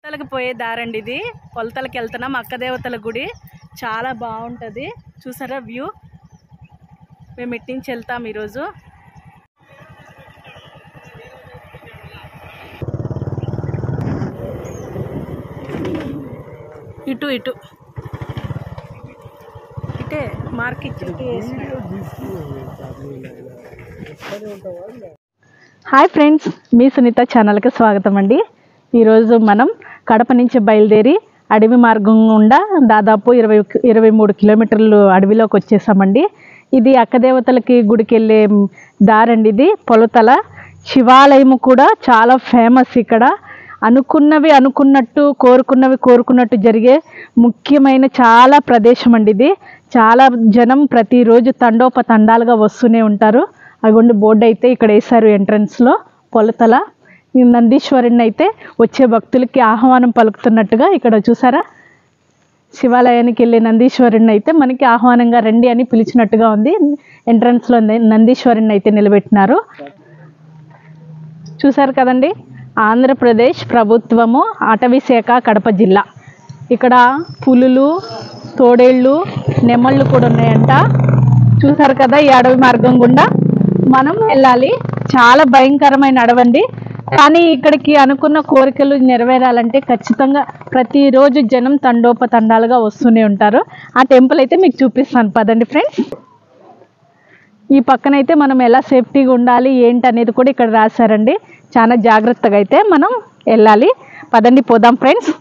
కొలతలకు పోయే దారండి ఇది కొలతలకు వెళ్తున్నాం అక్క దేవతల గుడి చాలా బాగుంటుంది చూసారా వ్యూ మేము ఇటు నుంచి వెళ్తాం ఈరోజు ఇటు ఇటు ఇటే మార్క్ ఇచ్చి హాయ్ ఫ్రెండ్స్ మీ సునీత ఛానల్కి స్వాగతం అండి ఈరోజు మనం కడప నుంచి బయలుదేరి అడవి మార్గం గుండా దాదాపు ఇరవై ఇరవై మూడు కిలోమీటర్లు అడవిలోకి వచ్చేసామండి ఇది అక్కదేవతలకి గుడికి వెళ్ళే దారండి ఇది పొలతల శివాలయం కూడా చాలా ఫేమస్ ఇక్కడ అనుకున్నవి అనుకున్నట్టు కోరుకున్నవి కోరుకున్నట్టు జరిగే ముఖ్యమైన చాలా ప్రదేశం అండి ఇది చాలా జనం ప్రతిరోజు తండోపతండాలుగా వస్తూనే ఉంటారు అగొండి బోర్డు అయితే ఇక్కడ వేశారు ఎంట్రన్స్లో పొలతల ఈ నందీశ్వరుని అయితే వచ్చే భక్తులకి ఆహ్వానం పలుకుతున్నట్టుగా ఇక్కడ చూసారా శివాలయానికి వెళ్ళే నందీశ్వరుని అయితే మనకి ఆహ్వానంగా రండి అని పిలిచినట్టుగా ఉంది ఎంట్రన్స్లో నందీశ్వరుని అయితే నిలబెట్టినారు చూసారు కదండి ఆంధ్రప్రదేశ్ ప్రభుత్వము అటవీ శాఖ కడప జిల్లా ఇక్కడ పులులు తోడేళ్ళు నెమళ్ళు కూడా ఉన్నాయంట చూసారు కదా ఈ అడవి మార్గం గుండా మనం వెళ్ళాలి చాలా భయంకరమైన అడవండి కానీ ఇక్కడికి అనుకున్న కోరికలు నెరవేరాలంటే ఖచ్చితంగా ప్రతిరోజు జనం తండోపతండాలుగా వస్తూనే ఉంటారు ఆ టెంపుల్ అయితే మీకు చూపిస్తాను పదండి ఫ్రెండ్స్ ఈ పక్కన అయితే మనం ఎలా సేఫ్టీగా ఉండాలి ఏంటి అనేది కూడా ఇక్కడ రాశారండి చాలా జాగ్రత్తగా అయితే మనం వెళ్ళాలి పదండి పోదాం ఫ్రెండ్స్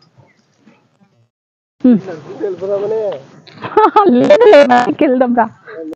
లేదు లేదు వెళ్దాం రా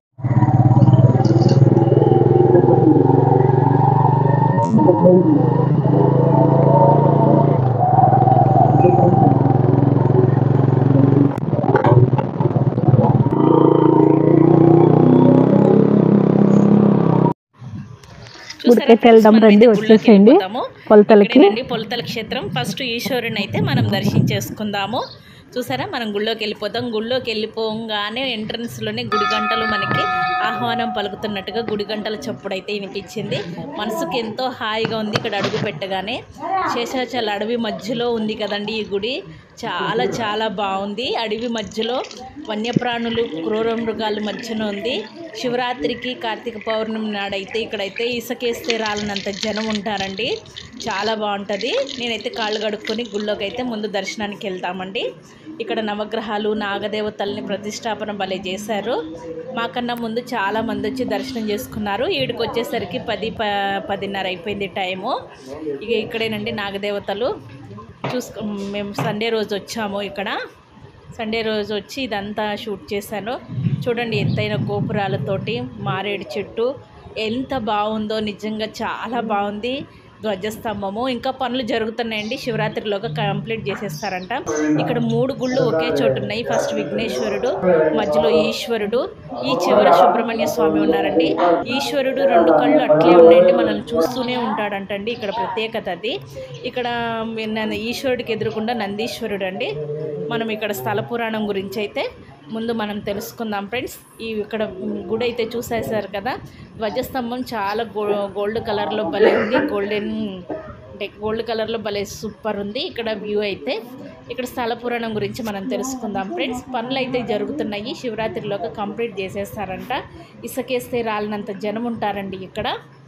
గుడికైతే వెళ్దాం రండి వచ్చేసేయండి కొలతలకి ఇక్కడేనండి పొలతల క్షేత్రం ఫస్ట్ ఈశ్వరుని అయితే మనం దర్శించేసుకుందాము చూసారా మనం గుళ్ళోకి వెళ్ళిపోతాం గుళ్ళోకి వెళ్ళిపోగానే ఎంట్రన్స్లోనే గుడి గంటలు మనకి ఆహ్వానం పలుకుతున్నట్టుగా గుడి గంటల చప్పుడు అయితే వినిపించింది మనసుకి ఎంతో హాయిగా ఉంది ఇక్కడ అడుగు పెట్టగానే శేషాచల అడవి మధ్యలో ఉంది కదండి ఈ గుడి చాలా చాలా బాగుంది అడవి మధ్యలో వన్యప్రాణులు క్రూర మృగాల మధ్యన ఉంది శివరాత్రికి కార్తీక పౌర్ణమి నాడైతే ఇక్కడైతే ఇసుకేస్తే రాలనంత జనం ఉంటారండి చాలా బాగుంటుంది నేనైతే కాళ్ళు కడుక్కొని గుళ్ళోకి అయితే ముందు దర్శనానికి వెళ్తామండి ఇక్కడ నవగ్రహాలు నాగదేవతల్ని ప్రతిష్టాపన భలే చేశారు మాకన్నా ముందు చాలా మంది వచ్చి దర్శనం చేసుకున్నారు ఈడికి వచ్చేసరికి పది ప పదిన్నర అయిపోయింది టైము ఇక ఇక్కడేనండి నాగదేవతలు చూసుకో మేము సండే రోజు వచ్చాము ఇక్కడ సండే రోజు వచ్చి ఇదంతా షూట్ చేశాను చూడండి ఎత్తైన గోపురాలతోటి మారేడు చెట్టు ఎంత బాగుందో నిజంగా చాలా బాగుంది ధ్వజస్తంభము ఇంకా పనులు జరుగుతున్నాయండి శివరాత్రిలోగా కంప్లీట్ చేసేస్తారంట ఇక్కడ మూడు గుళ్ళు ఒకే చోటు ఉన్నాయి ఫస్ట్ విఘ్నేశ్వరుడు మధ్యలో ఈశ్వరుడు ఈ చివర సుబ్రహ్మణ్య స్వామి ఉన్నారండి ఈశ్వరుడు రెండు కళ్ళు అట్లే ఉన్నాయండి మనల్ని చూస్తూనే ఉంటాడంటండి ఇక్కడ ప్రత్యేకత అది ఇక్కడ నంద- ఈశ్వరుడికి ఎదురుకుండా నందీశ్వరుడు అండి మనం ఇక్కడ స్థల పురాణం గురించి అయితే ముందు మనం తెలుసుకుందాం ఫ్రెండ్స్ ఈ ఇక్కడ గుడి అయితే చూసేసారు కదా ధ్వజస్తంభం చాలా గో గోల్డ్ కలర్లో భలే ఉంది గోల్డెన్ అంటే గోల్డ్ కలర్లో భలే సూపర్ ఉంది ఇక్కడ వ్యూ అయితే ఇక్కడ స్థల పురాణం గురించి మనం తెలుసుకుందాం ఫ్రెండ్స్ పనులు అయితే జరుగుతున్నాయి శివరాత్రిలోగా కంప్లీట్ చేసేస్తారంట ఇసుకేస్తే రాలినంత జనం ఉంటారండి ఇక్కడ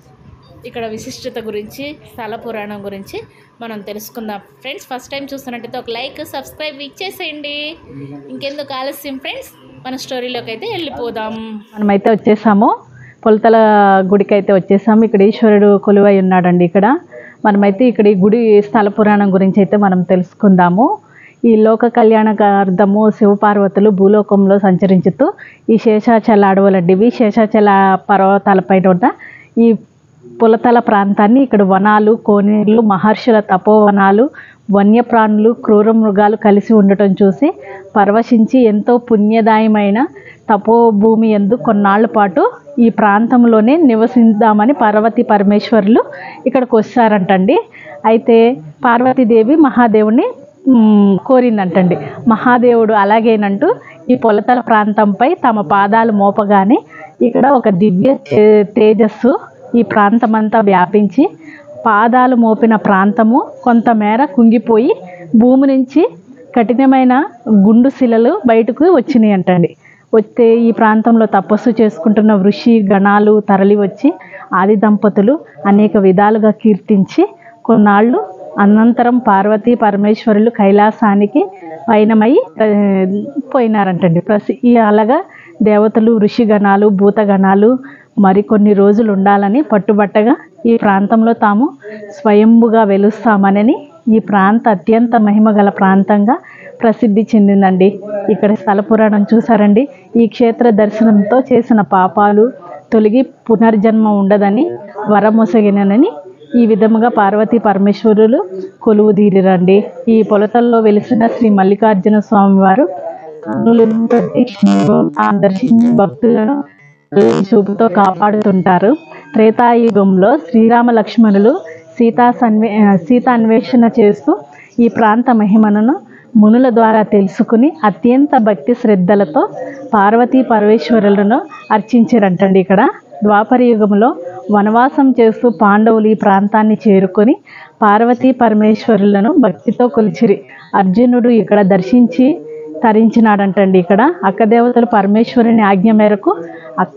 ఇక్కడ విశిష్టత గురించి స్థల పురాణం గురించి మనం తెలుసుకుందాం ఫ్రెండ్స్ ఫస్ట్ టైం చూస్తున్నట్టయితే ఒక లైక్ సబ్స్క్రైబ్ ఇచ్చేసేయండి ఇంకెందుకు ఆలస్యం ఫ్రెండ్స్ మన స్టోరీలోకి అయితే వెళ్ళిపోదాం మనమైతే వచ్చేసాము పొలతల గుడికి అయితే వచ్చేసాము ఇక్కడ ఈశ్వరుడు కొలువై ఉన్నాడండి ఇక్కడ మనమైతే ఇక్కడ ఈ గుడి స్థల పురాణం గురించి అయితే మనం తెలుసుకుందాము ఈ లోక కళ్యాణార్థము శివపార్వతులు భూలోకంలో సంచరించుతూ ఈ శేషాచల అడవులండివి శేషాచల పర్వతాలపైన ఉన్న ఈ పులతల ప్రాంతాన్ని ఇక్కడ వనాలు కోనేరులు మహర్షుల తపోవనాలు వన్యప్రాణులు క్రూర మృగాలు కలిసి ఉండటం చూసి పరవశించి ఎంతో పుణ్యదాయమైన తపోభూమి ఎందు కొన్నాళ్ల పాటు ఈ ప్రాంతంలోనే నివసిద్దామని పార్వతీ పరమేశ్వరులు ఇక్కడికి వస్తారంటండి అయితే పార్వతీదేవి మహాదేవుని మ్, కోరిందంటండి మహాదేవుడు అలాగేనంటూ ఈ పొలతల ప్రాంతంపై తమ పాదాలు మోపగానే ఇక్కడ ఒక దివ్య తే- తేజస్సు ఈ ప్రాంతమంతా వ్యాపించి పాదాలు మోపిన ప్రాంతము కొంతమేర కుంగిపోయి భూమి నుంచి కఠినమైన గుండు శిలలు బయటకు వచ్చినాయి అంటండి వస్తే ఈ ప్రాంతంలో తపస్సు చేసుకుంటున్న ఋషి గణాలు తరలి వచ్చి ఆది దంపతులు అనేక విధాలుగా కీర్తించి కొన్నాళ్ళు అనంతరం పార్వతీ పరమేశ్వరులు కైలాసానికి పయనమై ఆ, పోయినారంటండి ప్రసి ఈ అలాగా దేవతలు ఋషిగణాలు భూతగణాలు మరికొన్ని రోజులు ఉండాలని పట్టుబట్టగా ఈ ప్రాంతంలో తాము స్వయంభుగా వెలుస్తామనని ఈ ప్రాంత అత్యంత మహిమగల ప్రాంతంగా ప్రసిద్ధి చెందిందండి ఇక్కడ స్థల పురాణం చూసారండి ఈ క్షేత్ర దర్శనంతో చేసిన పాపాలు తొలగి పునర్జన్మ ఉండదని వరమొసగినని ఈ విధముగా పార్వతీ పరమేశ్వరులు కొలువు తీరిరండి ఈ పొలతల్లో వెలిసిన శ్రీ మల్లికార్జున స్వామి వారు కన్నులను ప్రత్యక్షంగా తాను దర్శించే భక్తులను చూపుతో కాపాడుతుంటారు త్రేతాయుగంలో శ్రీరామ లక్ష్మణులు సీతా సన్వే సీత అన్వేషణ చేస్తూ ఈ ప్రాంత మహిమను మునుల ద్వారా తెలుసుకుని అత్యంత భక్తి శ్రద్ధలతో పార్వతీ పరమేశ్వరులను అర్చించారంటండి ఇక్కడ ద్వాపర యుగంలో వనవాసం చేస్తూ పాండవులు ఈ ప్రాంతాన్ని చేరుకొని పార్వతీ పరమేశ్వరులను భక్తితో కొలిచిరి అర్జునుడు ఇక్కడ దర్శించి తరించినాడంటండి ఇక్కడ అక్క దేవతలు పరమేశ్వరుని ఆజ్ఞ మేరకు అక్క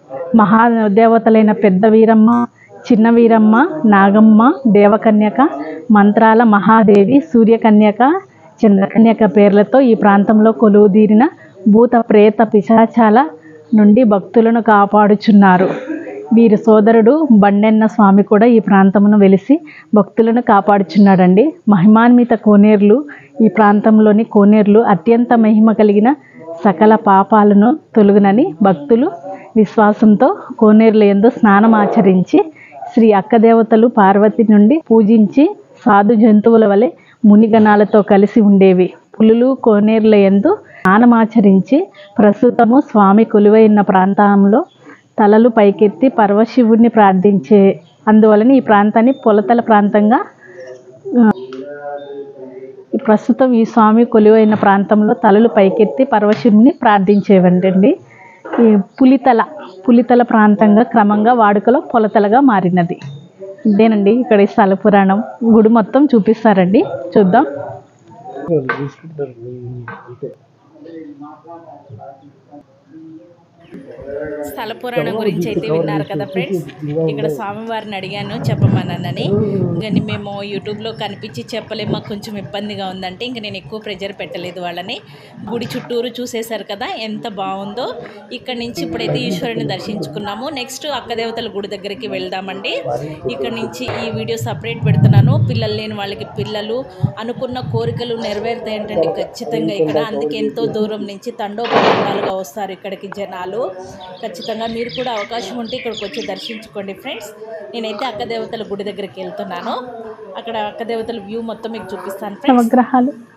మహాదేవతలైన పెద్ద వీరమ్మ చిన్న వీరమ్మ నాగమ్మ దేవకన్యక మంత్రాల మహాదేవి సూర్యకన్యక చంద్రకన్యక పేర్లతో ఈ ప్రాంతంలో కొలువుదీరిన భూత ప్రేత పిశాచాల నుండి భక్తులను కాపాడుచున్నారు వీరి సోదరుడు బండెన్న స్వామి కూడా ఈ ప్రాంతమును వెలిసి భక్తులను కాపాడుచున్నాడండి మహిమాన్విత కోనేర్లు ఈ ప్రాంతంలోని కోనేర్లు అత్యంత మహిమ కలిగిన సకల పాపాలను తొలుగునని భక్తులు విశ్వాసంతో కోనేరుల యందు స్నానం ఆచరించి శ్రీ అక్కదేవతలు పార్వతి నుండి పూజించి సాధు జంతువుల వలె మునిగణాలతో కలిసి ఉండేవి పులులు కోనేరుల యందు స్నానమాచరించి ప్రస్తుతము స్వామి కొలువైన ప్రాంతంలో తలలు పైకెత్తి పరమశివుణ్ణి ప్రార్థించే అందువలన ఈ ప్రాంతాన్ని పొలతల ప్రాంతంగా ఆ, ఈ ప్రస్తుతం ఈ స్వామి కొలువైన ప్రాంతంలో తలలు పైకెత్తి పరమశివుని ప్రార్థించేవంటండి ఈ పులితల పులితల ప్రాంతంగా క్రమంగా వాడుకలో పొలతలగా మారినది ఇదేనండి ఇక్కడ ఈ స్థల పురాణం గుడి మొత్తం చూపిస్తారండి చూద్దాం స్థల పురాణం గురించి అయితే విన్నారు కదా ఫ్రెండ్స్ ఇక్కడ స్వామివారిని అడిగాను చెప్పమన్నానని ఇంకా మేము యూట్యూబ్లో కనిపించి చెప్పలేము మాకు కొంచెం ఇబ్బందిగా ఉందంటే ఇంకా నేను ఎక్కువ ప్రెజర్ పెట్టలేదు వాళ్ళని గుడి చుట్టూరు చూసేశారు కదా ఎంత బాగుందో ఇక్కడ నుంచి ఇప్పుడైతే ఈశ్వరుని దర్శించుకున్నాము నెక్స్ట్ అక్కదేవతల గుడి దగ్గరికి వెళ్దామండి ఇక్కడ నుంచి ఈ వీడియో సపరేట్ పెడుతున్నాను పిల్లలు లేని వాళ్ళకి పిల్లలు అనుకున్న కోరికలు నెరవేరుతాయంటండి ఖచ్చితంగా ఇక్కడ అందుకే ఎంతో దూరం నుంచి తండోపతండాలుగా వస్తారు ఇక్కడికి జనాలు ఖచ్చితంగా మీరు కూడా అవకాశం ఉంటే ఇక్కడికి వచ్చి దర్శించుకోండి ఫ్రెండ్స్ నేనైతే అక్క దేవతల గుడి దగ్గరికి వెళ్తున్నాను అక్కడ అక్క దేవతల వ్యూ మొత్తం మీకు చూపిస్తాను ఫ్రెండ్స్ నవగ్రహాలు